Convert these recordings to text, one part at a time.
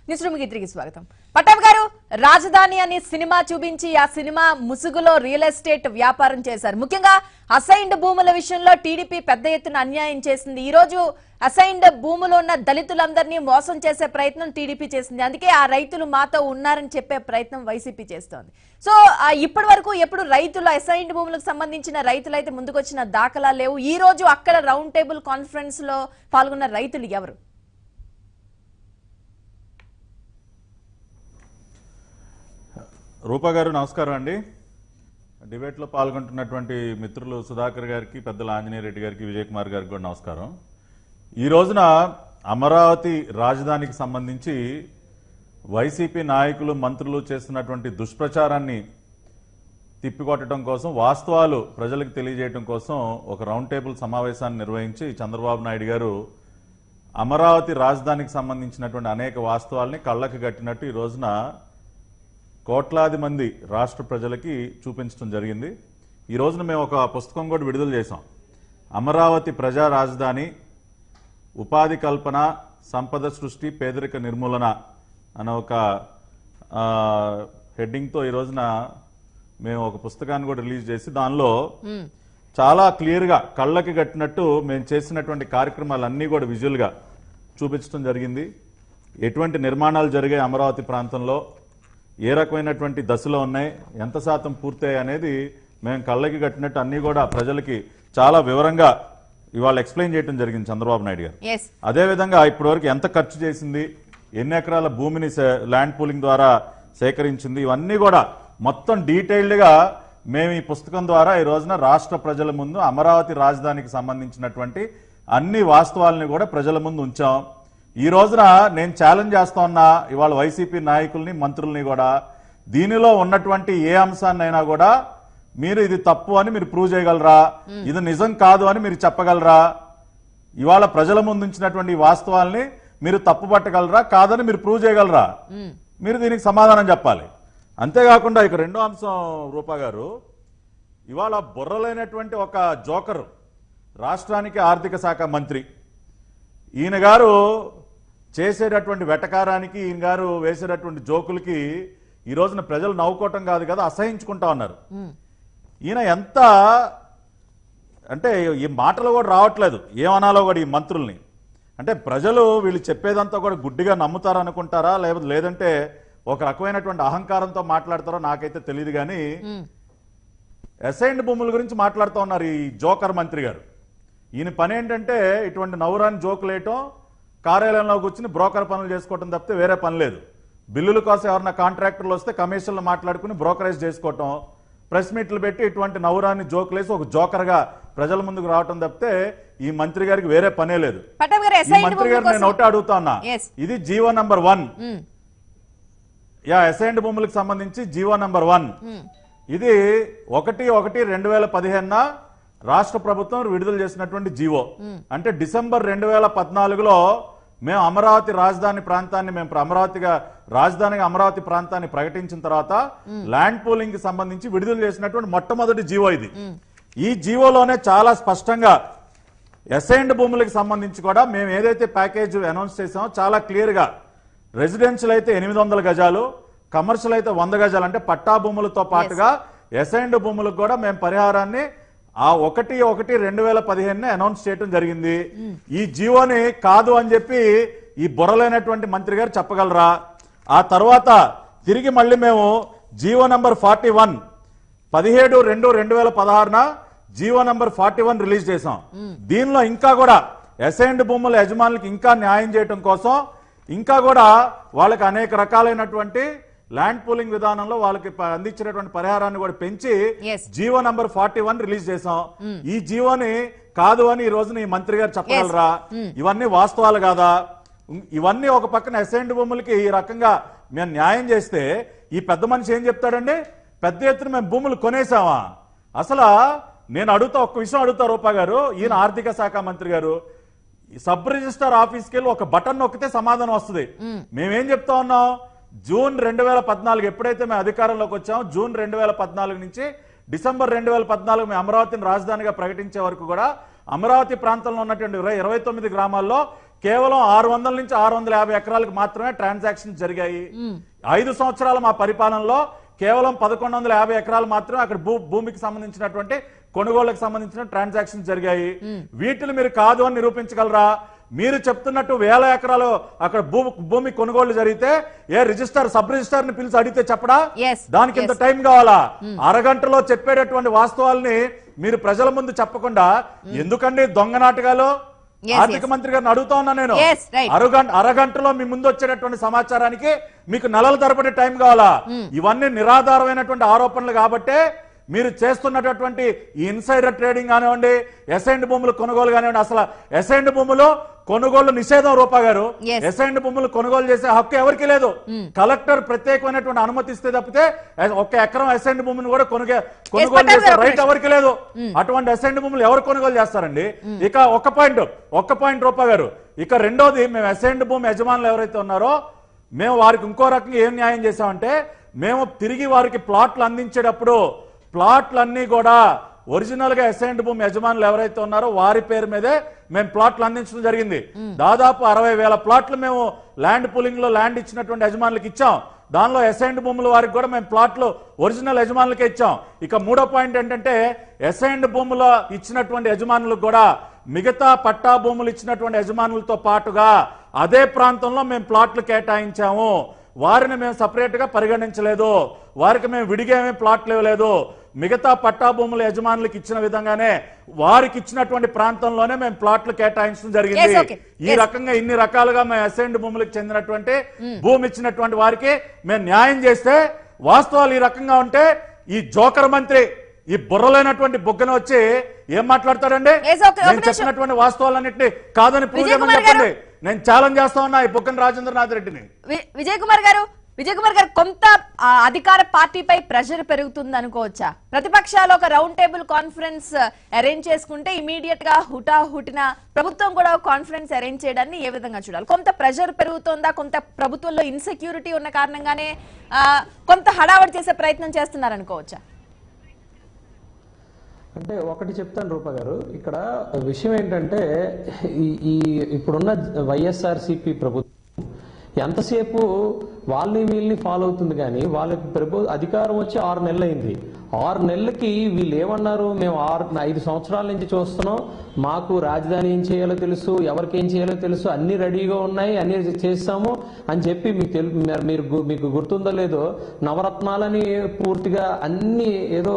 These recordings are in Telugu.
న్యూస్ రూమ్ కి తిరిగి స్వాగతం పట్టాభి గారు రాజధాని అనే సినిమా చూపించి ఆ సినిమా ముసుగులో రియల్ ఎస్టేట్ వ్యాపారం చేశారు ముఖ్యంగా అసైన్డ్ భూముల విషయంలో టీడీపీ పెద్ద ఎత్తున అన్యాయం చేసింది ఈ రోజు అసైన్డ్ భూములు ఉన్న దళితులందరినీ మోసం చేసే ప్రయత్నం టీడీపీ చేసింది అందుకే ఆ రైతులు మాతో ఉన్నారని చెప్పే ప్రయత్నం వైసీపీ చేస్తోంది సో ఆ, ఇప్పటి వరకు ఎప్పుడు రైతులు అసైన్డ్ భూములకు సంబంధించిన రైతులు అయితే ముందుకొచ్చిన దాఖలా లేవు ఈ రోజు అక్కడ రౌండ్ టేబుల్ కాన్ఫరెన్స్ లో పాల్గొన్న రైతులు ఎవరు రూపా గారు నమస్కారం అండి డిబేట్లో పాల్గొంటున్నటువంటి మిత్రులు సుధాకర్ గారికి పెద్దల ఆంజనేయ రెడ్డి గారికి విజయ్ కుమార్ గారికి కూడా నమస్కారం ఈ రోజున అమరావతి రాజధానికి సంబంధించి వైసీపీ నాయకులు మంత్రులు చేస్తున్నటువంటి దుష్ప్రచారాన్ని తిప్పికొట్టడం కోసం వాస్తవాలు ప్రజలకు తెలియజేయడం కోసం ఒక రౌండ్ టేబుల్ సమావేశాన్ని నిర్వహించి చంద్రబాబు నాయుడు గారు అమరావతి రాజధానికి సంబంధించినటువంటి అనేక వాస్తవాల్ని కళ్ళకి కట్టినట్టు ఈ రోజున కోట్లాది మంది రాష్ట్ర ప్రజలకి చూపించడం జరిగింది ఈ రోజున మేము ఒక పుస్తకం కూడా విడుదల చేశాం అమరావతి ప్రజా రాజధాని ఉపాధి కల్పన సంపద సృష్టి పేదరిక నిర్మూలన అనే ఒక ఆ, హెడ్డింగ్తో ఈ రోజున మేము ఒక పుస్తకాన్ని కూడా రిలీజ్ చేసి దానిలో చాలా క్లియర్గా కళ్ళకి కట్టినట్టు మేము చేసినటువంటి కార్యక్రమాలన్నీ కూడా విజువల్గా చూపించడం జరిగింది ఎటువంటి నిర్మాణాలు జరిగాయి అమరావతి ప్రాంతంలో ఏ రకమైనటువంటి దశలో ఉన్నాయి ఎంత శాతం పూర్తయ్యాయి అనేది మేము కళ్ళకి కట్టినట్టు అన్నీ కూడా ప్రజలకి చాలా వివరంగా ఇవాళ ఎక్స్ప్లెయిన్ చేయడం జరిగింది చంద్రబాబు నాయుడు గారు ఎస్ అదేవిధంగా ఇప్పటివరకు ఎంత ఖర్చు చేసింది ఎన్ని ఎకరాల భూమిని సే- ల్యాండ్ పూలింగ్ ద్వారా సేకరించింది ఇవన్నీ కూడా మొత్తం డీటెయిల్డ్గా మేము ఈ పుస్తకం ద్వారా ఈ రోజున రాష్ట్ర ప్రజల ముందు అమరావతి రాజధానికి సంబంధించినటువంటి అన్ని వాస్తవాలని కూడా ప్రజల ముందు ఉంచాం ఈ రోజున నేను ఛాలెంజ్ చేస్తా ఉన్నా ఇవాళ వైసీపీ నాయకుల్ని మంత్రుల్ని కూడా దీనిలో ఉన్నటువంటి ఏ అంశాన్నైనా కూడా మీరు ఇది తప్పు అని మీరు ప్రూవ్ చేయగలరా ఇది నిజం కాదు అని మీరు చెప్పగలరా ఇవాళ ప్రజల ముందు ఉంచినటువంటి ఈ వాస్తవాల్ని మీరు తప్పుపట్టగలరా కాదని మీరు ప్రూవ్ చేయగలరా మీరు దీనికి సమాధానం చెప్పాలి అంతేకాకుండా ఇక రెండో అంశం రూపా గారు ఇవాళ బుర్రలైనటువంటి ఒక జోకర్ రాష్ట్రానికి ఆర్థిక శాఖ మంత్రి ఈయన గారు చేసేటటువంటి వెటకారానికి ఈయన గారు వేసేటటువంటి జోకులకి ఈ రోజున ప్రజలు నవ్వుకోవటం కాదు కదా అసహించుకుంటా ఉన్నారు ఈయన ఎంత అంటే ఈ మాటలు కూడా రావట్లేదు ఏమనాలో కూడా ఈ మంత్రుల్ని అంటే ప్రజలు వీళ్ళు చెప్పేదంతా కూడా గుడ్డిగా నమ్ముతారు అనుకుంటారా లేకపోతే లేదంటే ఒక రకమైనటువంటి అహంకారంతో మాట్లాడతారో నాకైతే తెలియదు కానీ అసైన్డ్ భూముల గురించి మాట్లాడుతూ ఉన్నారు ఈ జోకర్ మంత్రి గారు ఈయన పని ఏంటంటే ఇటువంటి నవ్వురాని జోకులు వేయటం కార్యాలయంలో కూర్చుని బ్రోకర్ పనులు చేసుకోవటం తప్పితే వేరే పని లేదు బిల్లుల కోసం ఎవరన్నా కాంట్రాక్టర్లు వస్తే కమిషన్లు మాట్లాడుకుని బ్రోకరేజ్ చేసుకోవటం ప్రెస్ మీట్లు పెట్టి ఇటువంటి నవ్వురాని జోకులు వేసి ఒక జోకర్గా ప్రజల ముందుకు రావటం తప్పితే ఈ మంత్రి గారికి వేరే పనే లేదు పట్టాభి గారు ఈ అసైన్డ్ మంత్రి గారు నేను ఒకటే అడుగుతా ఉన్నా Yes. ఇది G O number one yeah assigned భూములకు సంబంధించి జీవో నంబర్ వన్ ఇది ఒకటి ఒకటి రెండు వేల పదిహేనున రాష్ట్ర ప్రభుత్వం విడుదల చేసినటువంటి జీవో అంటే డిసెంబర్ రెండు వేల పద్నాలుగులో మేము అమరావతి రాజధాని ప్రాంతాన్ని మేము ప్ర- అమరావతిగా రాజధానిగా అమరావతి ప్రాంతాన్ని ప్రకటించిన తర్వాత ల్యాండ్ పూలింగ్ కి సంబంధించి విడుదల చేసినటువంటి మొట్టమొదటి జీవో ఇది ఈ జీవోలోనే చాలా స్పష్టంగా అసైన్డ్ భూములకు సంబంధించి కూడా మేము ఏదైతే ప్యాకేజ్ అనౌన్స్ చేసామో చాలా క్లియర్ గా రెసిడెన్షియల్ అయితే ఎనిమిది వందల గజాలు కమర్షియల్ అయితే వంద గజాలు అంటే పట్టా భూములతో పాటుగా అసైన్డ్ భూములకు కూడా మేము పరిహారాన్ని ఆ ఒకటి ఒకటి రెండు వేల పదిహేను అనౌన్స్ చేయడం జరిగింది ఈ జీవోని కాదు అని చెప్పి ఈ బుర్రలైనటువంటి మంత్రి గారు చెప్పగలరా ఆ తర్వాత తిరిగి మళ్ళీ మేము జీవో నంబర్ ఫార్టీ వన్ పదిహేడు రెండు రెండు వేల పదహారున G O number forty one release చేసాం దీనిలో ఇంకా కూడా అసైన్డ్ భూముల యజమానులకు ఇంకా న్యాయం చేయటం కోసం ఇంకా కూడా వాళ్ళకి అనేక రకాలైనటువంటి ల్యాండ్ పూలింగ్ విధానంలో వాళ్ళకి ప- అందించినటువంటి పరిహారాన్ని కూడా పెంచి Yes. G O number forty one release చేసాం ఈ జీవోని కాదు అని ఈ రోజున ఈ మంత్రి గారు చెప్పగలరా ఇవన్నీ వాస్తవాలు కాదా ఉం- ఇవన్నీ ఒక పక్కన అసైన్డ్ భూములకి ఈ రకంగా మేము న్యాయం చేస్తే ఈ పెద్ద మనిషి ఏం చెప్తాడండి పెద్ద ఎత్తున మేము భూములు కొనేసామా అసలు నేను అడుగుతా ఒక్క విషయం అడుగుతా రూపా గారు ఈయన ఆర్థిక శాఖ మంత్రి గారు ఈ సబ్ రిజిస్టర్ ఆఫీస్కి వెళ్ళి ఒక బటన్ నొక్కితే సమాధానం వస్తుంది మేమేం చెప్తా ఉన్నాం జూన్ రెండు వేల పద్నాలుగు ఎప్పుడైతే మేము అధికారంలోకి వచ్చామో జూన్ రెండు వేల పద్నాలుగు నుంచి డిసెంబర్ రెండు వేల పద్నాలుగు మేము అమరావతిని రాజధానిగా ప్రకటించే వరకు కూడా అమరావతి ప్రాంతంలో ఉన్నటువంటి ఇరవై ఇరవై తొమ్మిది గ్రామాల్లో కేవలం ఆరు వందల నుంచి ఆరు వందల యాభై ఎకరాలకు మాత్రమే ట్రాన్సాక్షన్ జరిగాయి ఐదు సంవత్సరాల మా పరిపాలనలో కేవలం పదకొండు వందల యాభై ఎకరాలు మాత్రమే అక్కడ భూ భూమికి సంబంధించినటువంటి కొనుగోళ్లకు సంబంధించిన ట్రాన్సాక్షన్ జరిగాయి వీటిని మీరు కాదు అని నిరూపించగలరా మీరు చెప్తున్నట్టు వేల ఎకరాలు అక్కడ భూ భూమి కొనుగోళ్లు జరిగితే ఏ రిజిస్టర్ సబ్ రిజిస్టర్ ని పిలిచి అడిగితే చెప్పడా Yes, దానికి ఇంత yes. టైం కావాలా అరగంటలో చెప్పేటటువంటి వాస్తవాల్ని మీరు ప్రజల ముందు చెప్పకుండా ఎందుకండి దొంగ నాటకాలు Yes, ఆర్థిక yes. మంత్రి గారిని అడుగుతా ఉన్నా నేను Yes, right. అరగంట అరగంటలో మీ ముందు వచ్చేటటువంటి సమాచారానికి మీకు నెలల తరబడి టైం కావాలా ఇవన్నీ నిరాధారమైనటువంటి ఆరోపణలు కాబట్టే మీరు చేస్తున్నటువంటి ఈ ఇన్సైడర్ ట్రేడింగ్ కానివ్వండి ఎసైండ్ భూములు కొనుగోలు కానివ్వండి అసలు ఎసైండ్ భూములు కొనుగోలు నిషేధం రూపా గారు Yes. ఎసైండ్ భూములు కొనుగోలు చేసే హక్కు ఎవరికి లేదు కలెక్టర్ ప్రత్యేకమైనటువంటి అనుమతి ఇస్తే తప్పితే ఎ- ఒక ఎకరం అసైండ్ భూమిని కూడా కొనుగే కొనుగోలు పట్టాభి చేసే గారు, ఒక రైట్ నిమిషం. ఎవరికి లేదు అటువంటి అసైండ్ భూములు ఎవరు కొనుగోలు చేస్తారండి ఇక ఒక్క పాయింట్ ఒక్క పాయింట్ రూపా గారు ఇక రెండోది మేము అసైండ్ భూమి యజమానులు ఎవరైతే ఉన్నారో మేము వారికి ఇంకో రకంగా ఏం న్యాయం చేశామంటే మేము తిరిగి వారికి ప్లాట్లు అందించేటప్పుడు ప్లాట్లన్నీ కూడా ఒరిజినల్ గా అసైన్డ్ భూమి యజమానులు ఎవరైతే ఉన్నారో వారి పేరు మీదే మేము ప్లాట్లు అందించడం జరిగింది దాదాపు అరవై వేల ప్లాట్లు మేము ల్యాండ్ పూలింగ్ లో ల్యాండ్ ఇచ్చినటువంటి యజమానులకు ఇచ్చాం దానిలో అసైన్డ్ భూముల వారికి కూడా మేము ప్లాట్లు ఒరిజినల్ యజమానులకే ఇచ్చాం ఇక మూడో పాయింట్ ఏంటంటే అసైన్డ్ భూముల ఇచ్చినటువంటి యజమానులకు కూడా మిగతా పట్టా భూములు ఇచ్చినటువంటి యజమానులతో పాటుగా అదే ప్రాంతంలో మేము ప్లాట్లు కేటాయించాము వారిని మేము సపరేట్ గా పరిగణించలేదు వారికి మేము విడిగా ఏమీ ప్లాట్లు ఇవ్వలేదు మిగతా పట్టా భూముల యజమానులకు ఇచ్చిన విధంగానే వారికి ఇచ్చినటువంటి ప్రాంతంలోనే మేము ప్లాట్లు కేటాయించడం జరిగింది Yes, okay. ఈ Yes. రకంగా ఇన్ని రకాలుగా మేము అసైన్డ్ భూములకు చెందినటువంటి భూమి ఇచ్చినటువంటి వారికి మేము న్యాయం చేస్తే వాస్తవాలు ఈ రకంగా ఉంటే ఈ జోకర్ మంత్రి ఈ బుర్రలేనటువంటి బుగ్గన వచ్చి ఏం మాట్లాడతాడండి Yes, okay, ఒక నేను నిమిషం. చెప్పినటువంటి వాస్తవాలన్నింటినీ కాదని ప్రూవ్ విజయ్ చేయమని కుమార్ గారు. చెప్పండి నేను ఛాలెంజ్ చేస్తా ఉన్నా ఈ బుగ్గన రాజేంద్రనాథ్ రెడ్డిని వి- విజయ్ కుమార్ గారు విజయ్ కుమార్ గారు కొంత ఆ, అధికార పార్టీపై ప్రెషర్ పెరుగుతుంది అనుకోవచ్చా ప్రతిపక్షాలు ఒక రౌండ్ టేబుల్ కాన్ఫరెన్స్ అరేంజ్ చేసుకుంటే ఇమీడియట్ గా హుటా హుటిన ప్రభుత్వం కూడా ఒక కాన్ఫరెన్స్ అరేంజ్ చేయడాన్ని ఏ విధంగా చూడాలి కొంత ప్రెషర్ పెరుగుతుందా కొంత ప్రభుత్వంలో ఇన్సెక్యూరిటీ ఉన్న కారణంగానే ఆ, కొంత హడావడి చేసే ప్రయత్నం చేస్తున్నారు అనుకోవచ్చా అంటే ఒకటి చెప్తాను రూప గారు ఇక్కడ విషయం ఏంటంటే ఈ ఈ ఇప్పుడున్న వైఎస్ఆర్సిపి ప్రభుత్వం ఎంతసేపు వాళ్ళని వీళ్ళని ఫాలో అవుతుంది కానీ వాళ్ళకి ప్రభు అధికారం వచ్చి ఆరు నెలలు అయింది ఆరు నెలలకి వీళ్ళు ఏమన్నారు మేము ఆరు ఐదు సంవత్సరాల నుంచి చూస్తున్నాం మాకు రాజధాని ఏం చేయాలో తెలుసు ఎవరికి ఏం చేయాలో తెలుసు అన్ని రెడీగా ఉన్నాయి అన్ని చేస్తాము అని చెప్పి మీకు తెలు మీరు- మీరు గు- మీకు గుర్తుందో లేదో నవరత్నాలని పూర్తిగా అన్ని ఏదో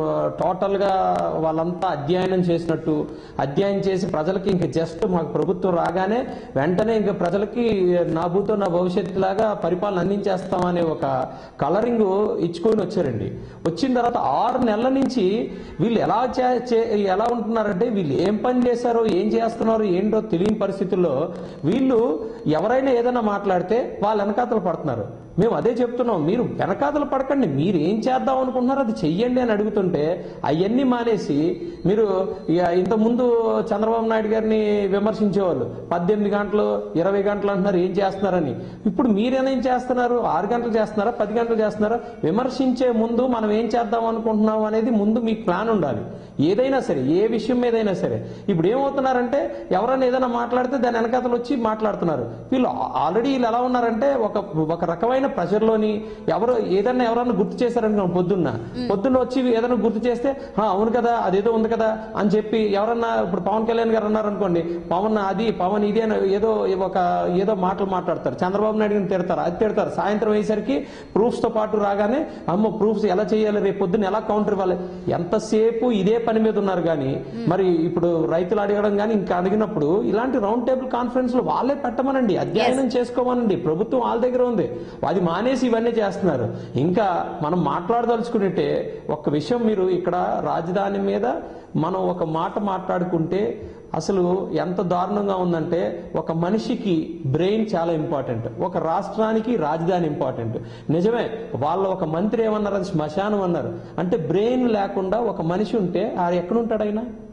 టోటల్ గా వాళ్ళంతా అధ్యయనం చేసినట్టు అధ్యయనం చేసి ప్రజలకి ఇంక జస్ట్ మాకు ప్రభుత్వం రాగానే వెంటనే ఇంకా ప్రజలకి నా భూతో నా భవిష్యత్తు లాగా పరిపాలన అందించేస్తామనే ఒక కలరింగ్ ఇచ్చుకొని వచ్చారండి వచ్చిన తర్వాత ఆరు నెలల నుంచి వీళ్ళు ఎలా చే- చే- ఎలా ఉంటున్నారంటే వీళ్ళు ఏం పని చేశారో ఏం చేస్తున్నారో ఏంటో తెలియని పరిస్థితుల్లో వీళ్ళు ఎవరైనా ఏదైనా మాట్లాడితే వాళ్ళ వెనకాతలు పడుతున్నారు మేము అదే చెప్తున్నాం మీరు వెనకాతలు పడకండి మీరు ఏం చేద్దాం అనుకుంటున్నారో అది చెయ్యండి అని అడుగుతుంటే అవన్నీ మానేసి మీరు ఇక ఇంతకుముందు చంద్రబాబు నాయుడు గారిని విమర్శించేవాళ్ళు పద్దెనిమిది గంటలు ఇరవై గంటలు అంటున్నారు ఏం చేస్తున్నారని ఇప్పుడు మీరేం చేస్తున్నారు ఆరు గంటలు చేస్తున్నారా పది గంటలు చేస్తున్నారా విమర్శించే ముందు మనం ఏం చేద్దాం అనుకుంటున్నాం అనేది ముందు మీకు ప్లాన్ ఉండాలి ఏదైనా సరే ఏ విషయం మీదైనా సరే ఇప్పుడు ఏమవుతున్నారంటే ఎవరైనా ఏదైనా మాట్లాడితే దాని వెనకాతలు వచ్చి మాట్లాడుతున్నారు వీళ్ళు ఆల్రెడీ వీళ్ళు ఎలా ఉన్నారంటే ఒక ఒక రకమైన ప్రెషర్లోని ఎవరు ఏదైనా ఎవరైనా గుర్తు చేశారనుకో పొద్దున్న పొద్దున్న వచ్చి ఏదైనా గుర్తు చేస్తే "ఆ, అవును కదా అదేదో ఉంది కదా అని చెప్పి ఎవరన్నా ఇప్పుడు పవన్ కళ్యాణ్ గారు అన్నారు అనుకోండి పవన్ అది పవన్ ఇది అని ఏదో ఒక ఏదో మాటలు మాట్లాడతారు చంద్రబాబు నాయుడు గారిని తిడతారు అది తిడతారు సాయంత్రం అయ్యేసరికి ప్రూఫ్స్ తో పాటు రాగానే అమ్మో ప్రూఫ్స్ ఎలా చేయాలి రేపు పొద్దున్న ఎలా కౌంటర్ ఇవ్వాలి ఎంతసేపు ఇదే పని మీద ఉన్నారు కానీ మరి ఇప్పుడు రైతులు అడగడం కానీ ఇంకా అడిగినప్పుడు ఇలాంటి రౌండ్ టేబుల్ కాన్ఫరెన్స్ లో వాళ్ళే పెట్టమనండి అధ్యయనం చేసుకోమనండి ప్రభుత్వం వాళ్ళ దగ్గర ఉంది అది మానేసి ఇవన్నీ చేస్తున్నారు ఇంకా మనం మాట్లాడదలుచుకున్నట్టే ఒక్క విషయం మీరు ఇక్కడ రాజధాని మీద మనం ఒక మాట మాట్లాడుకుంటే అసలు ఎంత దారుణంగా ఉందంటే ఒక మనిషికి బ్రెయిన్ చాలా ఇంపార్టెంట్ ఒక రాష్ట్రానికి రాజధాని ఇంపార్టెంట్ నిజమే వాళ్ళ ఒక మంత్రి ఏమన్నారు అది శ్మశానం అన్నారు అంటే బ్రెయిన్ లేకుండా ఒక మనిషి ఉంటే ఆ ఎక్కడుంటాడు ఆయన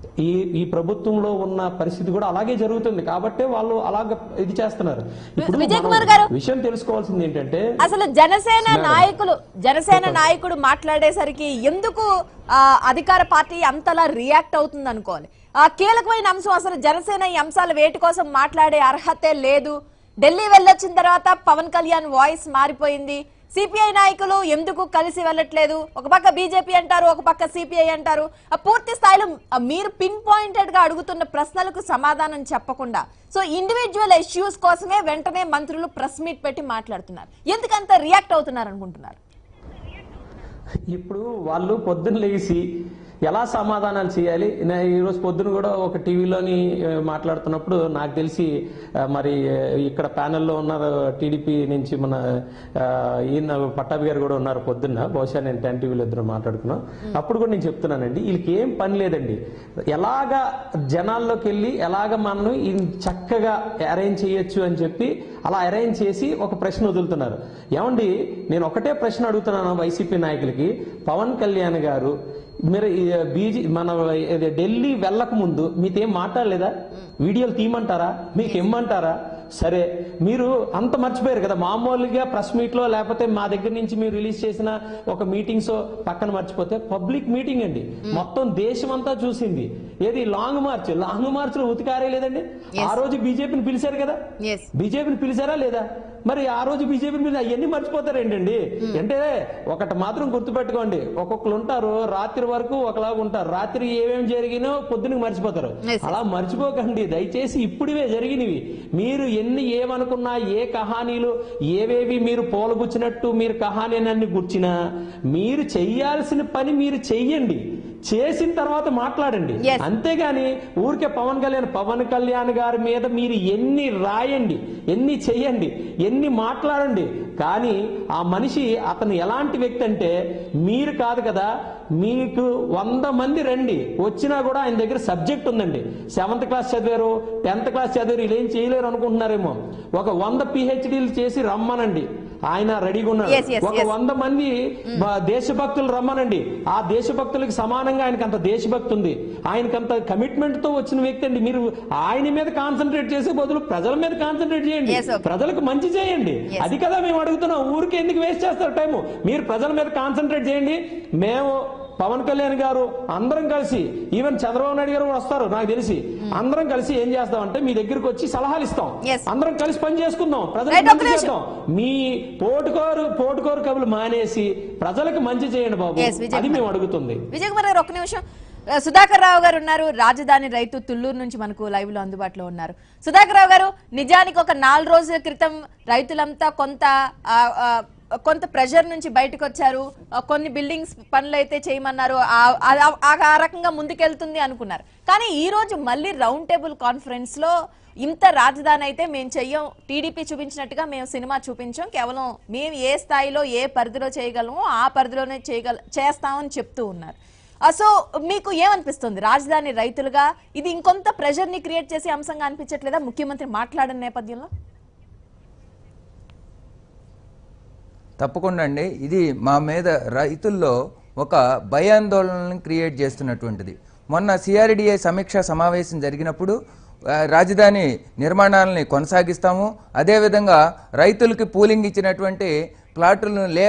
ఈ ఈ ప్రభుత్వంలో ఉన్న పరిస్థితి కూడా అలాగే జరుగుతుంది కాబట్టే వాళ్ళు అలాగ ఇది చేస్తున్నారు ఇప్పుడు విజయ్ మనం కుమార్ గారు. విషయం తెలుసుకోవాల్సింది ఏంటంటే అసలు జనసేన నాయకులు జనసేన నాయకుడు మాట్లాడేసరికి ఎందుకు ఆ, అధికార పార్టీ అంతలా రియాక్ట్ అవుతుంది అనుకోవాలి ఆ కీలకమైన అంశం అసలు జనసేన ఈ అంశాల వేటి కోసం మాట్లాడే అర్హతే లేదు ఢిల్లీ వెళ్ళొచ్చిన తర్వాత పవన్ కళ్యాణ్ వాయిస్ మారిపోయింది సిపిఐ నాయకులు ఎందుకు కలిసి వెళ్ళట్లేదు ఒక పక్క బీజేపీ అంటారు ఒక పక్క సిపిఐ అంటారు ఆ పూర్తి స్థాయిలో ఆ, మీరు పిన్ పాయింటెడ్ గా అడుగుతున్న ప్రశ్నలకు సమాధానం చెప్పకుండా సో ఇండివిజువల్ ఇష్యూస్ కోసమే వెంటనే మంత్రులు ప్రెస్ మీట్ పెట్టి మాట్లాడుతున్నారు ఎందుకంత రియాక్ట్ అవుతున్నారు అనుకుంటున్నారు ఇప్పుడు వాళ్ళు పొద్దున్న లేచి ఎలా సమాధానాలు చేయాలి నా ఈరోజు పొద్దున కూడా ఒక టీవీలోని ఆ, మాట్లాడుతున్నప్పుడు నాకు తెలిసి ఆ, మరి ఆ, ఇక్కడ ప్యానెల్లో ఉన్నారు టీడీపీ నుంచి మన ఆ, ఈయన పట్టాభి గారు కూడా ఉన్నారు పొద్దున్న బహుశా నేను టెన్ టీవీలో ఇద్దరు మాట్లాడుకున్నాం అప్పుడు కూడా నేను చెప్తున్నానండి వీళ్ళకి ఏం పని లేదండి ఎలాగా జనాల్లోకి వెళ్ళి ఎలాగ మనం ఇది చక్కగా అరేంజ్ చేయొచ్చు అని చెప్పి అలా అరేంజ్ చేసి ఒక ప్రశ్న వదులుతున్నారు ఏమండి నేను ఒకటే ప్రశ్న అడుగుతున్నాను వైసీపీ నాయకులకి పవన్ కళ్యాణ్ గారు మీరు ఈ బీజీ మన ఇది ఢిల్లీ వెళ్ళక ముందు మీతో ఏం మాట్లాడలేదా వీడియోలు తీయమంటారా మీకు ఇమ్మంటారా సరే మీరు అంత మర్చిపోయారు కదా మామూలుగా ప్రెస్ మీట్ లో లేకపోతే మా దగ్గర నుంచి మీరు రిలీజ్ చేసిన ఒక మీటింగ్స్ పక్కన మర్చిపోతే పబ్లిక్ మీటింగ్ అండి మొత్తం దేశం అంతా చూసింది ఏది లాంగ్ మార్చ్ లాంగ్ మార్చ్ లో ఉతికారే లేదండి ఆ రోజు బీజేపీని పిలిచారు కదా ఎస్ బీజేపీని పిలిచారా లేదా మరి ఆ రోజు బీజేపీని పిలిచి అవన్నీ మర్చిపోతారు ఏంటండి అంటే ఒకటి మాత్రం గుర్తుపెట్టుకోండి ఒక్కొక్కరు ఉంటారు రాత్రి వరకు ఒకలాగా ఉంటారు రాత్రి ఏమేమి జరిగినో పొద్దునకి మర్చిపోతారు Yes, అలా మర్చిపోకండి దయచేసి ఇప్పుడివే జరిగినవి మీరు ఎన్ని ఏమనుకున్నా ఏ కహానీలు ఏవేవి మీరు పోలబుచ్చినట్టు మీరు కహానీలన్నీ గుర్చినా మీరు చెయ్యాల్సిన పని మీరు చెయ్యండి చేసిన తర్వాత మాట్లాడండి Yes. అంతేగాని ఊరికే పవన్ కళ్యాణ్ పవన్ కళ్యాణ్ గారి మీద మీరు ఎన్ని రాయండి ఎన్ని చెయ్యండి ఎన్ని మాట్లాడండి కానీ ఆ మనిషి అతను ఎలాంటి వ్యక్తి అంటే మీరు కాదు కదా మీకు వంద మంది రండి వచ్చినా కూడా ఆయన దగ్గర సబ్జెక్ట్ ఉందండి సెవెంత్ క్లాస్ చదివారు టెన్త్ క్లాస్ చదివారు వీళ్ళు ఏం చేయలేరు అనుకుంటున్నారేమో ఒక వంద పిహెచ్డీలు చేసి రమ్మనండి ఆయన రెడీగా ఉన్నారు Yes, yes, ఒక yes. వంద మంది మా దేశభక్తులు రమ్మనండి ఆ దేశభక్తులకు సమానంగా ఆయనకి అంత దేశభక్తి ఉంది ఆయనకి అంత కమిట్మెంట్ తో వచ్చిన వ్యక్తి అండి మీరు ఆయన మీద కాన్సన్ట్రేట్ చేసే బదులు ప్రజల మీద కాన్సన్ట్రేట్ చేయండి Yes, okay. ప్రజలకు మంచి చేయండి Yes. అది కదా మేము అడుగుతున్నాం ఊరికి ఎందుకు వేస్ట్ చేస్తారు టైము మీరు ప్రజల మీద కాన్సన్ట్రేట్ చేయండి మేము పవన్ కళ్యాణ్ గారు అందరం కలిసి ఈవెన్ చంద్రబాబు నాయుడు గారు కూడా వస్తారు నాకు తెలిసి అందరం కలిసి ఏం చేస్తామంటే మీ దగ్గరికి వచ్చి సలహాలు ఇస్తాం Yes. అందరం కలిసి పని చేసుకుందాం Right, ప్రజలకు ఒక్క మంచి నిమిషం. చేద్దాం మీ పోటుకోరు పోటుకోరు కబులు మానేసి ప్రజలకు మంచి చేయండి బాబు Yes, విజయ్ అది కుమార్. మేము అడుగుతుంది విజయ్ కుమార్ గారు ఒక్క నిమిషం ఆ, సుధాకర్ రావు గారు ఉన్నారు రాజధాని రైతు తుళ్ళూరు నుంచి మనకు లైవ్ లో అందుబాటులో ఉన్నారు సుధాకర్ రావు గారు నిజానికి ఒక నాలుగు రోజుల క్రితం రైతులంతా కొంత ఆ, ఆ, కొంత ప్రెషర్ నుంచి బయటకు వచ్చారు ఆ, కొన్ని బిల్డింగ్స్ పనులు అయితే చేయమన్నారు ఆ- ఆ- ఆ ఆ రకంగా ముందుకెళ్తుంది అనుకున్నారు కానీ ఈ రోజు మళ్ళీ రౌండ్ టేబుల్ కాన్ఫరెన్స్ లో ఇంత రాజధాని అయితే మేము చెయ్యం టీడీపీ చూపించినట్టుగా మేము సినిమా చూపించాం కేవలం మేము ఏ స్థాయిలో ఏ పరిధిలో చేయగలమో ఆ పరిధిలోనే చేయగల చేస్తామని చెప్తూ ఉన్నారు ఆ, సో మీకు ఏమనిపిస్తుంది రాజధాని రైతులుగా ఇది ఇంకొంత ప్రెషర్ ని క్రియేట్ చేసే అంశంగా అనిపించట్లేదా ముఖ్యమంత్రి మాట్లాడిన నేపథ్యంలో తప్పకుండా అండి ఇది మా మీద రైతుల్లో ఒక భయాందోళనను క్రియేట్ చేస్తున్నటువంటిది మొన్న సిఆర్డిఏ సమీక్ష సమావేశం జరిగినప్పుడు ఆ, రాజధాని నిర్మాణాలని కొనసాగిస్తాము అదేవిధంగా రైతులకి పూలింగ్ ఇచ్చినటువంటి ప్లాట్లను లే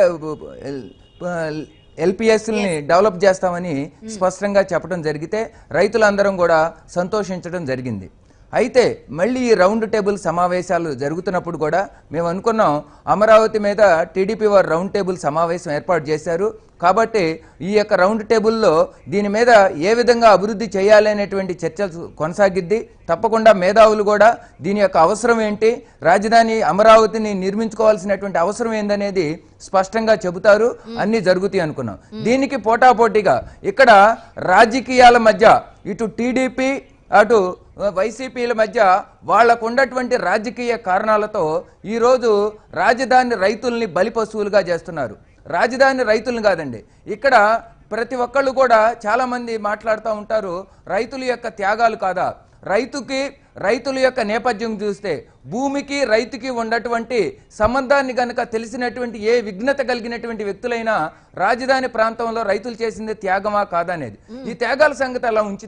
ఎల్పిఎస్ని డెవలప్ చేస్తామని స్పష్టంగా చెప్పడం జరిగితే రైతులందరం కూడా సంతోషించడం జరిగింది అయితే మళ్ళీ ఈ రౌండ్ టేబుల్ సమావేశాలు జరుగుతున్నప్పుడు కూడా మేము అనుకున్నాం అమరావతి మీద టీడీపీ వారు రౌండ్ టేబుల్ సమావేశం ఏర్పాటు చేశారు కాబట్టి ఈ యొక్క రౌండ్ టేబుల్లో దీని మీద ఏ విధంగా అభివృద్ధి చేయాలి అనేటువంటి చర్చ కొనసాగిద్ది తప్పకుండా మేధావులు కూడా దీని యొక్క అవసరం ఏంటి రాజధాని అమరావతిని నిర్మించుకోవాల్సినటువంటి అవసరం ఏందనేది స్పష్టంగా చెబుతారు అన్ని జరుగుతాయి అనుకున్నాం దీనికి పోటాపోటీగా ఇక్కడ రాజకీయాల మధ్య ఇటు టీడీపీ అటు వైసీపీల మధ్య వాళ్లకు ఉన్నటువంటి రాజకీయ కారణాలతో ఈరోజు రాజధాని రైతుల్ని బలి పశువులుగా చేస్తున్నారు రాజధాని రైతులను కాదండి ఇక్కడ ప్రతి ఒక్కళ్ళు కూడా చాలా మంది మాట్లాడుతూ ఉంటారు రైతుల యొక్క త్యాగాలు కాదా రైతుకి రైతుల యొక్క నేపథ్యం చూస్తే భూమికి రైతుకి ఉన్నటువంటి సంబంధాన్ని గనక తెలిసినటువంటి ఏ విఘ్నత కలిగినటువంటి వ్యక్తులైనా రాజధాని ప్రాంతంలో రైతులు చేసింది త్యాగమా కాదనేది ఈ త్యాగాల సంగతి అలా ఉంచితే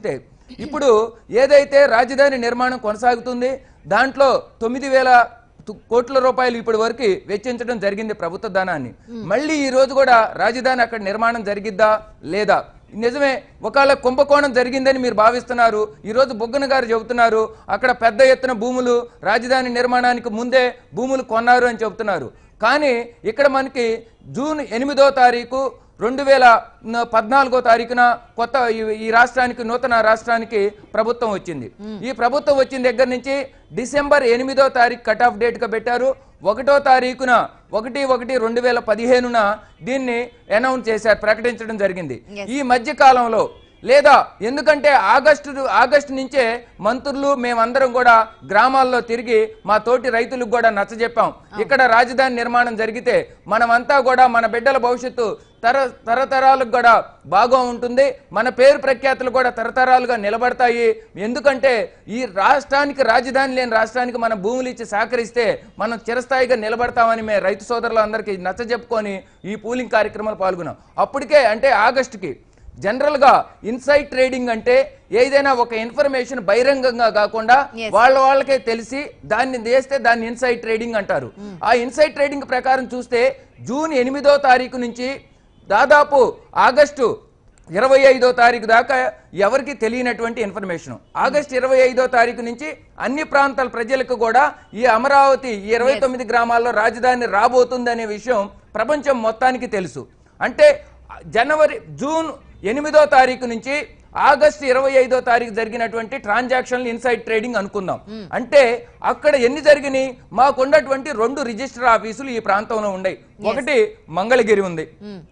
ఇప్పుడు ఏదైతే రాజధాని నిర్మాణం కొనసాగుతుంది దాంట్లో తొమ్మిది వేల తు- కోట్ల రూపాయలు ఇప్పటి వరకు వెచ్చించడం జరిగింది ప్రభుత్వ ధనాన్ని మళ్ళీ ఈ రోజు కూడా రాజధాని అక్కడ నిర్మాణం జరిగిద్దా లేదా నిజమే ఒకవేళ కుంభకోణం జరిగిందని మీరు భావిస్తున్నారు ఈ రోజు బొగ్గన గారు చెబుతున్నారు అక్కడ పెద్ద ఎత్తున భూములు రాజధాని నిర్మాణానికి ముందే భూములు కొన్నారు అని చెబుతున్నారు కానీ ఇక్కడ మనకి జూన్ ఎనిమిదో తారీఖు రెండు వేల న- పద్నాలుగో తారీఖున కొత్త ఈ- ఈ రాష్ట్రానికి నూతన రాష్ట్రానికి ప్రభుత్వం వచ్చింది ఈ ప్రభుత్వం వచ్చిన దగ్గర నుంచి డిసెంబర్ ఎనిమిదో తారీఖు కట్ ఆఫ్ డేట్ గా పెట్టారు ఒకటో తారీఖున ఒకటి ఒకటి రెండు వేల పదిహేనున దీన్ని అనౌన్స్ చేశారు ప్రకటించడం జరిగింది Yes. ఈ మధ్య కాలంలో లేదా ఎందుకంటే ఆగస్టు ఆగస్టు నుంచే మంత్రులు మేమందరం కూడా గ్రామాల్లో తిరిగి మా తోటి రైతులకు కూడా నచ్చజెప్పాం ఇక్కడ రాజధాని నిర్మాణం జరిగితే మనమంతా కూడా మన బిడ్డల భవిష్యత్తు తర తరతరాలకు కూడా బాగా ఉంటుంది మన పేరు ప్రఖ్యాతులు కూడా తరతరాలుగా నిలబడతాయి ఎందుకంటే ఈ రాష్ట్రానికి రాజధాని లేని రాష్ట్రానికి మన భూములు ఇచ్చి సహకరిస్తే మనం చిరస్థాయిగా నిలబడతామని మేము రైతు సోదరులందరికీ నచ్చజెప్పుకొని ఈ పూలింగ్ కార్యక్రమాలు పాల్గొన్నాం అప్పటికే అంటే ఆగస్టుకి జనరల్ గా ఇన్సైడ్ ట్రేడింగ్ అంటే ఏదైనా ఒక ఇన్ఫర్మేషన్ బహిరంగంగా కాకుండా Yes. వాళ్ళ వాళ్ళకే తెలిసి దాన్ని చేస్తే దాన్ని ఇన్సైడ్ ట్రేడింగ్ అంటారు ఆ ఇన్సైడ్ ట్రేడింగ్ ప్రకారం చూస్తే జూన్ ఎనిమిదో తారీఖు నుంచి దాదాపు ఆగస్టు ఇరవై ఐదో తారీఖు దాకా ఎవరికి తెలియనటువంటి ఇన్ఫర్మేషన్ ఆగస్టు ఇరవై ఐదో తారీఖు నుంచి అన్ని ప్రాంతాల ప్రజలకు కూడా ఈ అమరావతి ఈ ఇరవై తొమ్మిది గ్రామాల్లో రాజధాని రాబోతుంది అనే విషయం ప్రపంచం మొత్తానికి తెలుసు అంటే జనవరి జూన్ ఎనిమిదో తారీఖు నుంచి ఆగస్టు ఇరవై ఐదో తారీఖు జరిగినటువంటి ట్రాన్సాక్షన్లు ఇన్సైడ్ ట్రేడింగ్ అనుకుందాం అంటే అక్కడ ఎన్ని జరిగినాయి మాకున్నటువంటి రెండు రిజిస్టర్ ఆఫీసులు ఈ ప్రాంతంలో ఉన్నాయి ఒకటి మంగళగిరి ఉంది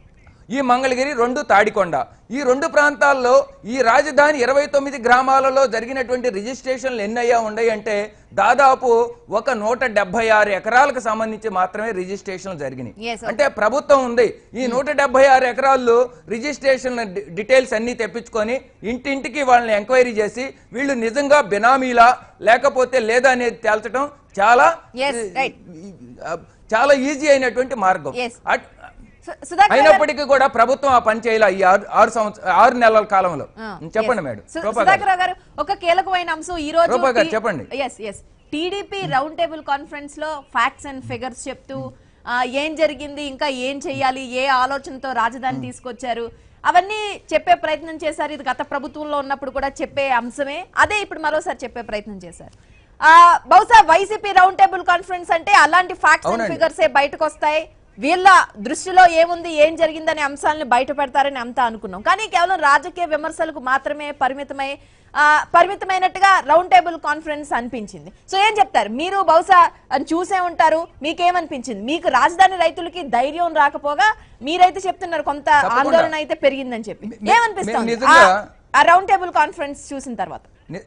ఈ మంగళగిరి రెండు తాడికొండ ఈ రెండు ప్రాంతాల్లో ఈ రాజధాని ఇరవై తొమ్మిది గ్రామాలలో జరిగినటువంటి రిజిస్ట్రేషన్లు ఎన్నయ్యా ఉన్నాయి అంటే దాదాపు ఒక నూట డెబ్బై ఆరు ఎకరాలకు సంబంధించి మాత్రమే రిజిస్ట్రేషన్లు జరిగినాయి Yes, sir. అంటే ప్రభుత్వం ఉంది ఈ నూట డెబ్బై ఆరు ఎకరాల్లో రిజిస్ట్రేషన్ డి- డీటెయిల్స్ అన్ని తెప్పించుకొని ఇంటింటికి వాళ్ళని ఎంక్వైరీ చేసి వీళ్ళు నిజంగా బినామీలా లేకపోతే లేదా అనేది తేల్చడం చాలా Yes, right. ఆ, చాలా ఈజీ అయినటువంటి మార్గం Yes. అట్- సు- సుధాకర్ గారు- అయినప్పటికీ కూడా ప్రభుత్వం ఆ పని చేయాలి ఈ ఆరు ఆరు సంవత్సర ఆరు నెలల కాలంలో ఆ, చెప్పండి yes. మేడం సు- రూపా గారు. సుధాకర్ రావు గారు ఒక కీలకమైన అంశం ఈ రోజు రూపా గారు చెప్పండి. Yes yes TDP round table conference లో ఫ్యాక్ట్స్ అండ్ ఫిగర్స్ చెప్తూ ఆ, ఏం జరిగింది ఇంకా ఏం చేయాలి ఏ ఆలోచనతో రాజధాని తీసుకొచ్చారు అవన్నీ చెప్పే ప్రయత్నం చేశారు ఇది గత ప్రభుత్వంలో ఉన్నప్పుడు కూడా చెప్పే అంశమే అదే ఇప్పుడు మరోసారి చెప్పే ప్రయత్నం చేశారు ఆ, బహుశా వైసీపీ రౌండ్ టేబుల్ కాన్ఫరెన్స్ అంటే అలాంటి ఫ్యాక్ట్స్ అండ్ అవునండి. ఫిగర్స్ బయటకు వస్తాయి వీళ్ళ దృష్టిలో ఏముంది ఏం జరిగిందనే అంశాలను బయట పెడతారని అంతా అనుకున్నాం కానీ కేవలం రాజకీయ విమర్శలకు మాత్రమే పరిమితమై ఆ, పరిమితమైనట్టుగా రౌండ్ టేబుల్ కాన్ఫరెన్స్ అనిపించింది సో ఏం చెప్తారు మీరు బహుశా అది చూసే ఉంటారు మీకేమనిపించింది మీకు రాజధాని రైతులకి ధైర్యం రాకపోగా మీరైతే చెప్తున్నారు కొంత తప్పకుండా. ఆందోళన అయితే పెరిగిందని చెప్పి మే- మే- ఏమనిపిస్తుంది నిజంగా- ఆ- ఆ రౌండ్ టేబుల్ కాన్ఫరెన్స్ చూసిన తర్వాత ని-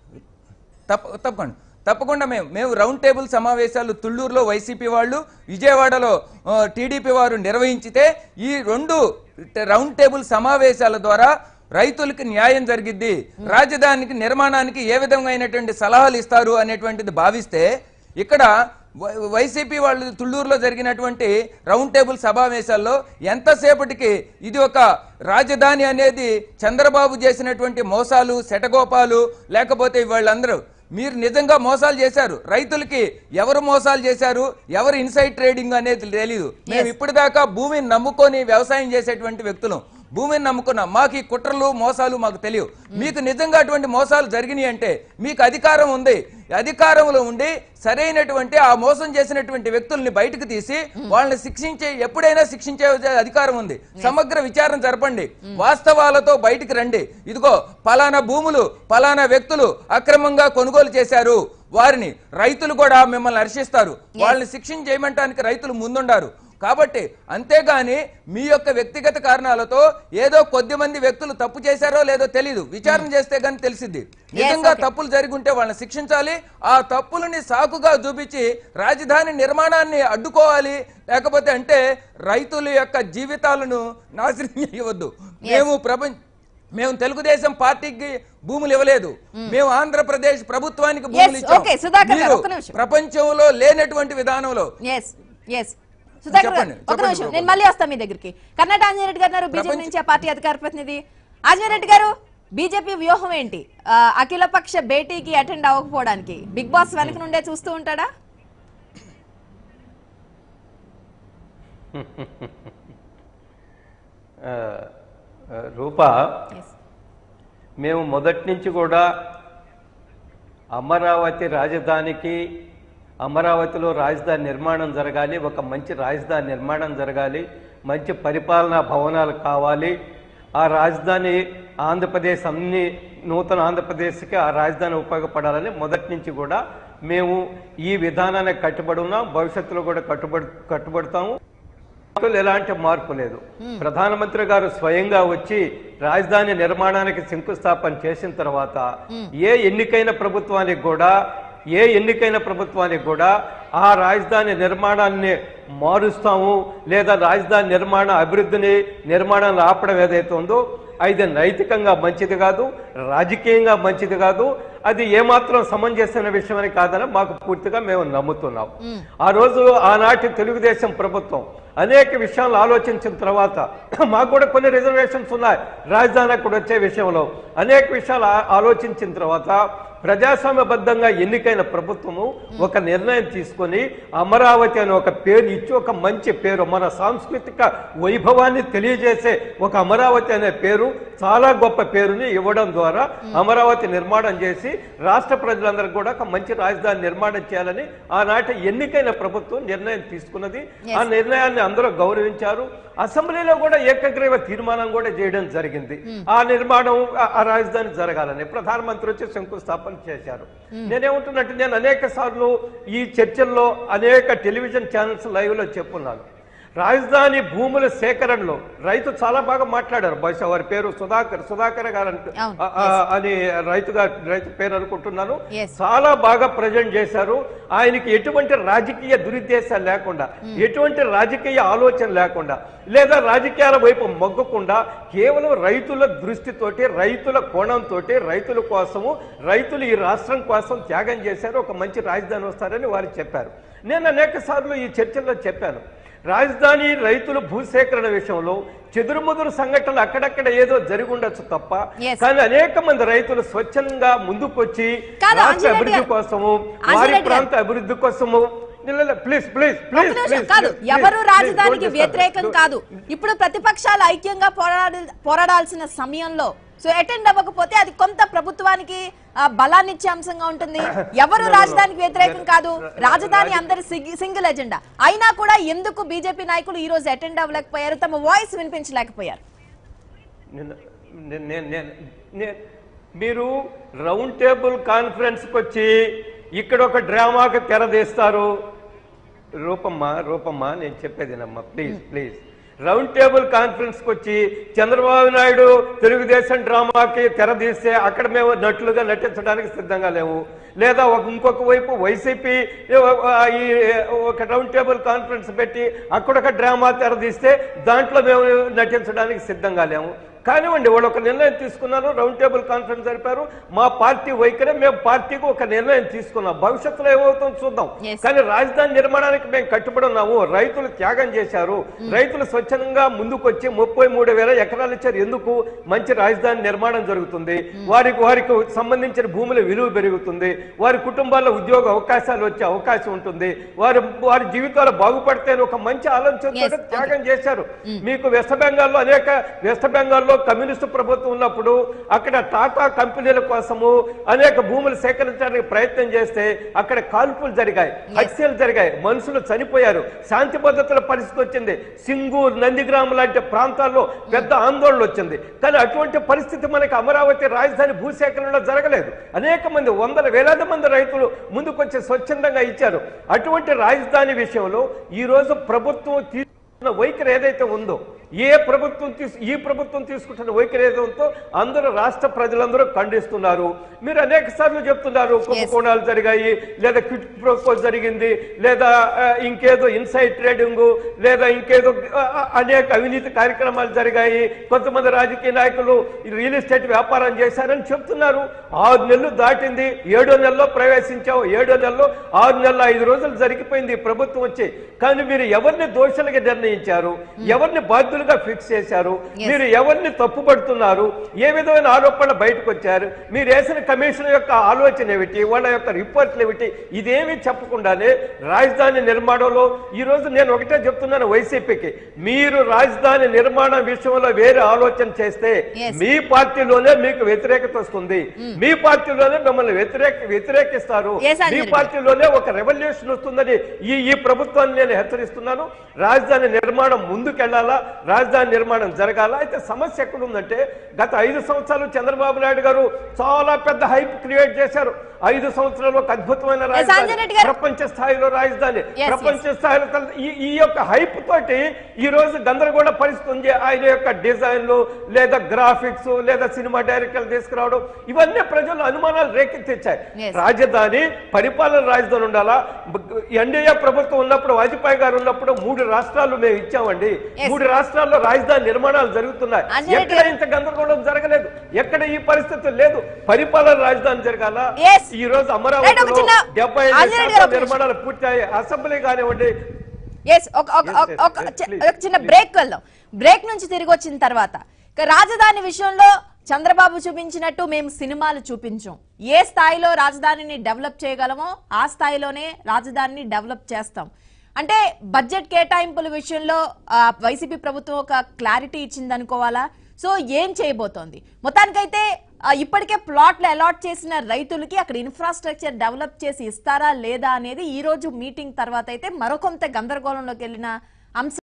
తప్ప తప్పకుండా తప్పకుండా మేము మేము రౌండ్ టేబుల్ సమావేశాలు తుళ్ళూరులో వైసీపీ వాళ్ళు విజయవాడలో ఆ, టీడీపీ వారు నిర్వహించితే ఈ రెండు ట- రౌండ్ టేబుల్ సమావేశాల ద్వారా రైతులకు న్యాయం జరిగిద్ది రాజధానికి నిర్మాణానికి ఏ విధమైనటువంటి సలహాలు ఇస్తారు అనేటువంటిది భావిస్తే ఇక్కడ వై- వైసీపీ వాళ్ళు తుళ్ళూరులో జరిగినటువంటి రౌండ్ టేబుల్ సమావేశాల్లో ఎంతసేపటికి ఇది ఒక రాజధాని అనేది చంద్రబాబు చేసినటువంటి మోసాలు శటగోపాలు లేకపోతే వాళ్ళందరూ మీరు నిజంగా మోసాలు చేశారు రైతులకి ఎవరు మోసాలు చేశారు ఎవరు ఇన్సైడ్ ట్రేడింగ్ అనేది తెలియదు మేము ఇప్పటిదాకా భూమిని నమ్ముకొని వ్యవసాయం చేసేటువంటి వ్యక్తులం భూమిని నమ్ముకున్నాం మాకు ఈ కుట్రలు మోసాలు మాకు తెలియవు మీకు నిజంగా అటువంటి మోసాలు జరిగినాయి అంటే మీకు అధికారం ఉంది అధికారంలో ఉండి సరైనటువంటి ఆ మోసం చేసినటువంటి వ్యక్తుల్ని బయటకు తీసి వాళ్ళని శిక్షించే ఎప్పుడైనా శిక్షించే అధికారం ఉంది సమగ్ర విచారణ జరపండి వాస్తవాలతో బయటికి రండి ఇదిగో పలానా భూములు పలానా వ్యక్తులు అక్రమంగా కొనుగోలు చేశారు వారిని రైతులు కూడా మిమ్మల్ని హర్షిస్తారు వాళ్ళని శిక్షణ చేయమంటానికి రైతులు ముందుండారు కాబట్టి అంతేగాని మీ యొక్క వ్యక్తిగత కారణాలతో ఏదో కొద్ది మంది వ్యక్తులు తప్పు చేశారో లేదో తెలియదు విచారణ చేస్తే గానీ తెలిసింది నిజంగా okay. తప్పులు జరిగి ఉంటే వాళ్ళని శిక్షించాలి ఆ తప్పులని సాకుగా చూపించి రాజధాని నిర్మాణాన్ని అడ్డుకోవాలి లేకపోతే అంటే రైతుల యొక్క జీవితాలను నాశనం చేయవద్దు మేము ప్రపంచ మేము తెలుగుదేశం పార్టీకి భూములు ఇవ్వలేదు మేము ఆంధ్రప్రదేశ్ ప్రభుత్వానికి భూములు Yes, ఇచ్చాం okay, సుధాకర్ గారు, మీరు ఒక్క నిమిషం. ప్రపంచంలో లేనటువంటి విధానంలో ఎస్ ఎస్ సుధాకర్ గారు, చెప్పండి, ఒక చెప్పండి, నిమిషం బాబు. నేను మళ్ళీ వస్తాను మీ దగ్గరికి కర్ణాటక ఆంజనేయ రెడ్డి గారు బీజేపీ ప్రపంచ- నుంచి ఆ పార్టీ అధికార ప్రతినిధి ఆంజనేయ రెడ్డి గారు బీజేపీ వ్యూహం ఏంటి ఆ, అఖిలపక్ష భేటీకి అటెండ్ అవ్వకపోవడానికి బిగ్ బాస్ వెనక నుండే చూస్తూ ఉంటాడా ఆ, ఆ, రూపా మేము మొదటి నుంచి కూడా అమరావతి రాజధానికి అమరావతిలో రాజధాని నిర్మాణం జరగాలి ఒక మంచి రాజధాని నిర్మాణం జరగాలి మంచి పరిపాలనా భవనాలు కావాలి ఆ రాజధాని ఆంధ్రప్రదేశ్ అన్ని నూతన ఆంధ్రప్రదేశ్కి ఆ రాజధాని ఉపయోగపడాలని మొదటి నుంచి కూడా మేము ఈ విధానానికి కట్టుబడి ఉన్నాం భవిష్యత్తులో కూడా కట్టుబడి కట్టుబడతాము మార్పులు ఎలాంటి మార్పు లేదు ప్రధానమంత్రి గారు స్వయంగా వచ్చి రాజధాని నిర్మాణానికి శంకుస్థాపన చేసిన తర్వాత ఏ ఎన్నికైన ప్రభుత్వానికి కూడా ఏ ఎన్నికైన ప్రభుత్వానికి కూడా ఆ రాజధాని నిర్మాణాన్ని మారుస్తాము లేదా రాజధాని నిర్మాణ అభివృద్ధిని నిర్మాణాన్ని ఆపడం ఏదైతే ఉందో అది నైతికంగా మంచిది కాదు రాజకీయంగా మంచిది కాదు అది ఏమాత్రం సమంజసమైన విషయమని కాదని మాకు పూర్తిగా మేము నమ్ముతున్నాం ఆ రోజు ఆనాటి తెలుగుదేశం ప్రభుత్వం అనేక విషయాలు ఆలోచించిన తర్వాత మాకు కూడా కొన్ని రిజర్వేషన్స్ ఉన్నాయి రాజధాని అక్కడ వచ్చే విషయంలో అనేక విషయాలు ఆ- ఆలోచించిన తర్వాత ప్రజాస్వామ్యబద్ధంగా ఎన్నికైన ప్రభుత్వము ఒక నిర్ణయం తీసుకొని అమరావతి అనే ఒక పేరు ఇచ్చి ఒక మంచి పేరు మన సాంస్కృతిక వైభవాన్ని తెలియజేసే ఒక అమరావతి అనే పేరు చాలా గొప్ప పేరుని ఇవ్వడం ద్వారా అమరావతి నిర్మాణం చేసి రాష్ట్ర ప్రజలందరికీ కూడా ఒక మంచి రాజధాని నిర్మాణం చేయాలని ఆనాటి ఎన్నికైన ప్రభుత్వం నిర్ణయం తీసుకున్నది ఆ నిర్ణయాన్ని అందరూ గౌరవించారు అసెంబ్లీలో కూడా ఏకగ్రీవ తీర్మానం కూడా చేయడం జరిగింది ఆ నిర్మాణం ఆ- ఆ రాజధాని జరగాలని ప్రధానమంత్రి వచ్చి శంకుస్థాపన చేశారు నేనేమంటున్నట్టు నేను అనేక సార్లు ఈ చర్చల్లో అనేక టెలివిజన్ ఛానల్స్ లైవ్ లో చెప్పున్నాను రాజధాని భూముల సేకరణలో రైతు చాలా బాగా మాట్లాడారు బహుశా వారి పేరు సుధాకర్ సుధాకర్ గారు అంట- అవును, ఆ- ఆ- అని రైతుగా రైతు పేరు అనుకుంటున్నాను Yes. చాలా బాగా ప్రజెంట్ చేశారు ఆయనకి ఎటువంటి రాజకీయ దురుద్దేశాలు లేకుండా ఎటువంటి రాజకీయ ఆలోచన లేకుండా లేదా రాజకీయాల వైపు మొగ్గకుండా కేవలం రైతుల దృష్టితోటి రైతుల కోణంతో రైతుల కోసము రైతులు ఈ రాష్ట్రం కోసం త్యాగం చేశారు ఒక మంచి రాజధాని వస్తారని వారు చెప్పారు నేను అనేక సార్లు ఈ చర్చల్లో చెప్పాను రాజధాని రైతుల భూసేకరణ విషయంలో చెదురుముదురు సంఘటనలు అక్కడక్కడ ఏదో జరిగి ఉండొచ్చు తప్ప Yes. కానీ అనేక మంది రైతులు స్వచ్ఛంగా ముందుకొచ్చి కాదు, రాష్ట్ర ఆంజనేయ అభివృద్ధి గారు. కోసము ఆంజనేయ వారి గారు. ప్రాంత అభివృద్ధి కోసము ప్లీజ్ ప్లీజ్ ఒక్క ప్లీజ్ నిమిషం కాదు ఎవరు రాజధానికి వ్యతిరేకం కాదు ఇప్పుడు ప్రతిపక్షాలు ఐక్యంగా పోరాడాల్ పోరాడాల్సిన సమయంలో సో అటెండ్ అవ్వకపోతే అది కొంత ప్రభుత్వానికి ఆ, బలాన్ని ఇచ్చే అంశంగా ఉంటుంది ఎవరు రాజధానికి వ్యతిరేకం కాదు రాజధాని అందరి సింగిల్ ఎజెండా అయినా కూడా ఎందుకు బీజేపీ నాయకులు ఈ రోజు అటెండ్ అవ్వలేకపోయారు తమ వాయిస్ వినిపించలేకపోయారు నిన్న- నే- నే- నే- నే- మీరు రౌండ్ టేబుల్ కాన్ఫరెన్స్కి వచ్చి ఇక్కడ ఒక డ్రామాకి తెరదీస్తారు రూపమ్మ రూపమ్మ నేను చెప్పేదేనమ్మా ప్లీజ్ ప్లీజ్ రౌండ్ టేబుల్ కాన్ఫరెన్స్కి వచ్చి చంద్రబాబు నాయుడు తెలుగుదేశం డ్రామాకి తెరదీస్తే అక్కడ మేము నటులుగా నటించడానికి సిద్ధంగా లేవు లేదా ఒక ఇంకొక వైపు వైసీపీ ఈ ఒక రౌండ్ టేబుల్ కాన్ఫరెన్స్ పెట్టి అక్కడ ఒక డ్రామా తెరదీస్తే దాంట్లో మేము నటించడానికి సిద్ధంగా లేము కానివ్వండి వాళ్ళు ఒక నిర్ణయం తీసుకున్నారు రౌండ్ టేబుల్ కాన్ఫరెన్స్ జరిపారు మా పార్టీ వైఖరి మేము పార్టీకి ఒక నిర్ణయం తీసుకున్నాం భవిష్యత్తులో ఏమవుతుందో చూద్దాం Yes. కానీ రాజధాని నిర్మాణానికి మేము కట్టుబడి ఉన్నాము రైతులు త్యాగం చేశారు రైతులు స్వచ్ఛంగా ముందుకొచ్చి ముప్పై మూడు వేల ఎకరాలు ఇచ్చారు ఎందుకు మంచి రాజధాని నిర్మాణం జరుగుతుంది వారికి వారికి సంబంధించిన భూముల విలువ పెరుగుతుంది వారి కుటుంబాల్లో ఉద్యోగ అవకాశాలు వచ్చే అవకాశం ఉంటుంది వారి వారి జీవితాలు బాగుపడితే ఒక మంచి ఆలోచనతో Yes, okay. త్యాగం చేశారు మీకు వెస్ట్ బెంగాల్లో అనేక వెస్ట్ బెంగాల్లో కమ్యూనిస్టు ప్రభుత్వం ఉన్నప్పుడు అక్కడ టాటా కంపెనీల కోసము అనేక భూములు సేకరించడానికి ప్రయత్నం చేస్తే అక్కడ కాల్పులు జరిగాయి హత్యలు జరిగాయి మనుషులు చనిపోయారు శాంతి భద్రతల పరిస్థితి వచ్చింది సింగూర్ నందిగ్రామ్ లాంటి ప్రాంతాల్లో పెద్ద ఆందోళన వచ్చింది కానీ అటువంటి పరిస్థితి మనకి అమరావతి రాజధాని భూసేకరణలో జరగలేదు అనేక మంది వందల వేలాది మంది రైతులు ముందుకొచ్చి స్వచ్ఛందంగా ఇచ్చారు అటువంటి రాజధాని విషయంలో ఈ రోజు ప్రభుత్వం తీసుకున్న వైఖరి ఏదైతే ఉందో ఏ ప్రభుత్వం తీసు ఈ ప్రభుత్వం తీసుకుంటున్న వైఖరి ఏదో ఉందో అందరూ రాష్ట్ర ప్రజలందరూ ఖండిస్తున్నారు మీరు అనేక సార్లు చెప్తున్నారు కుంభకోణాలు జరిగాయి లేదా క్విట్ ప్రోకో జరిగింది లేదా ఆ, ఇంకేదో ఇన్సైడ్ ట్రేడింగ్ లేదా ఇంకేదో ఆ, ఆ, అనేక అవినీతి కార్యక్రమాలు జరిగాయి కొంతమంది రాజకీయ నాయకులు ఈ రియల్ ఎస్టేట్ వ్యాపారం చేశారని చెప్తున్నారు ఆరు నెలలు దాటింది ఏడో నెలలో ప్రవేశించావు ఏడో నెలలో ఆరు నెలల ఐదు రోజులు జరిగిపోయింది ఈ ప్రభుత్వం వచ్చి కానీ మీరు ఎవరిని దోషులుగా నిర్ణయించారు ఎవరిని బాధ్యులు హద్దులుగా ఫిక్స్ చేశారు మీరు ఎవరిని తప్పుపడుతున్నారు ఏ విధమైన ఆరోపణలు బయటకు వచ్చారు మీరు వేసిన కమిషన్ యొక్క ఆలోచన ఏమిటి వాళ్ళ యొక్క రిపోర్ట్లు ఏమిటి ఇదేమీ చెప్పకుండానే రాజధాని నిర్మాణంలో ఈ రోజు నేను ఒకటే చెప్తున్నాను వైసీపీకి మీరు రాజధాని నిర్మాణం విషయంలో వేరే ఆలోచన చేస్తే Yes. మీ పార్టీలోనే మీకు వ్యతిరేకత వస్తుంది మీ పార్టీలోనే మిమ్మల్ని వ్యతిరేక వ్యతిరేకిస్తారు Yes, మీ అంజలి గారు. పార్టీలోనే ఒక రెవల్యూషన్ వస్తుందని ఈ ఈ ప్రభుత్వాన్ని నేను హెచ్చరిస్తున్నాను రాజధాని నిర్మాణం ముందుకెళ్లాలా రాజధాని నిర్మాణం జరగాల అయితే సమస్య ఎక్కడుందంటే గత ఐదు సంవత్సరాలు చంద్రబాబు నాయుడు గారు చాలా పెద్ద హైప్ క్రియేట్ చేశారు ఐదు సంవత్సరాలు ఒక అద్భుతమైన Yes, రాజధాని అంజలి రెడ్డి గారు. ప్రపంచ స్థాయిలో రాజధాని yes. ప్రపంచ స్థాయిలో తల- ఈ ఈ యొక్క హైప్ తోటి ఈ రోజు గందరగోళ పరిస్థితి ఉంది ఆయన యొక్క డిజైన్లు లేదా గ్రాఫిక్స్ లేదా సినిమా డైరెక్టర్లు తీసుకురావడం ఇవన్నీ ప్రజలు అనుమానాలు రేకెత్తించాయి Yes. రాజధాని పరిపాలన రాజధాని ఉండాలా ఎన్డీఏ ప్రభుత్వం ఉన్నప్పుడు వాజ్పేయి గారు ఉన్నప్పుడు మూడు రాష్ట్రాలు మేము ఇచ్చామండి Yes. మూడు రాష్ట్రాల్లో రాజధాని నిర్మాణాలు జరుగుతున్నాయి అంజలి రెడ్డి ఎక్కడ ఇంత గందరగోళం జరగలేదు ఎక్కడ ఈ పరిస్థితి లేదు పరిపాలన రాజధాని జరగాల Yes. ఈ రోజు Right, ఒక అమరావతిలో చిన్న- డెబ్బై ఐదు అంజలి రెడ్డి గారు శాతం ఒక నిమిషం. నిర్మాణాలు పూర్తయ్యాయి అసెంబ్లీ కానివ్వండి ఎస్ ఒక ఒక- Yes, ఒక- yes, ఒక yes, చి- please, ఒక చిన్న please. బ్రేక్ వెళ్దాం బ్రేక్ నుంచి తిరిగి వచ్చిన తర్వాత ఇక రాజధాని విషయంలో చంద్రబాబు చూపించినట్టు మేము సినిమాలు చూపించాం ఏ స్థాయిలో రాజధానిని డెవలప్ చేయగలమో ఆ స్థాయిలోనే రాజధానిని డెవలప్ చేస్తాం అంటే బడ్జెట్ కేటాయింపుల విషయంలో ఆ, వైసీపీ ప్రభుత్వం ఒక క్లారిటీ ఇచ్చింది అనుకోవాలా సో ఏం చేయబోతోంది మొత్తానికైతే ఆ, ఇప్పటికే ప్లాట్లు అలాట్ చేసిన రైతులకి అక్కడ ఇన్ఫ్రాస్ట్రక్చర్ డెవలప్ చేసి ఇస్తారా లేదా అనేది ఈ రోజు మీటింగ్ తర్వాత అయితే మరొకొంత గందరగోళంలోకి వెళ్ళిన అంశం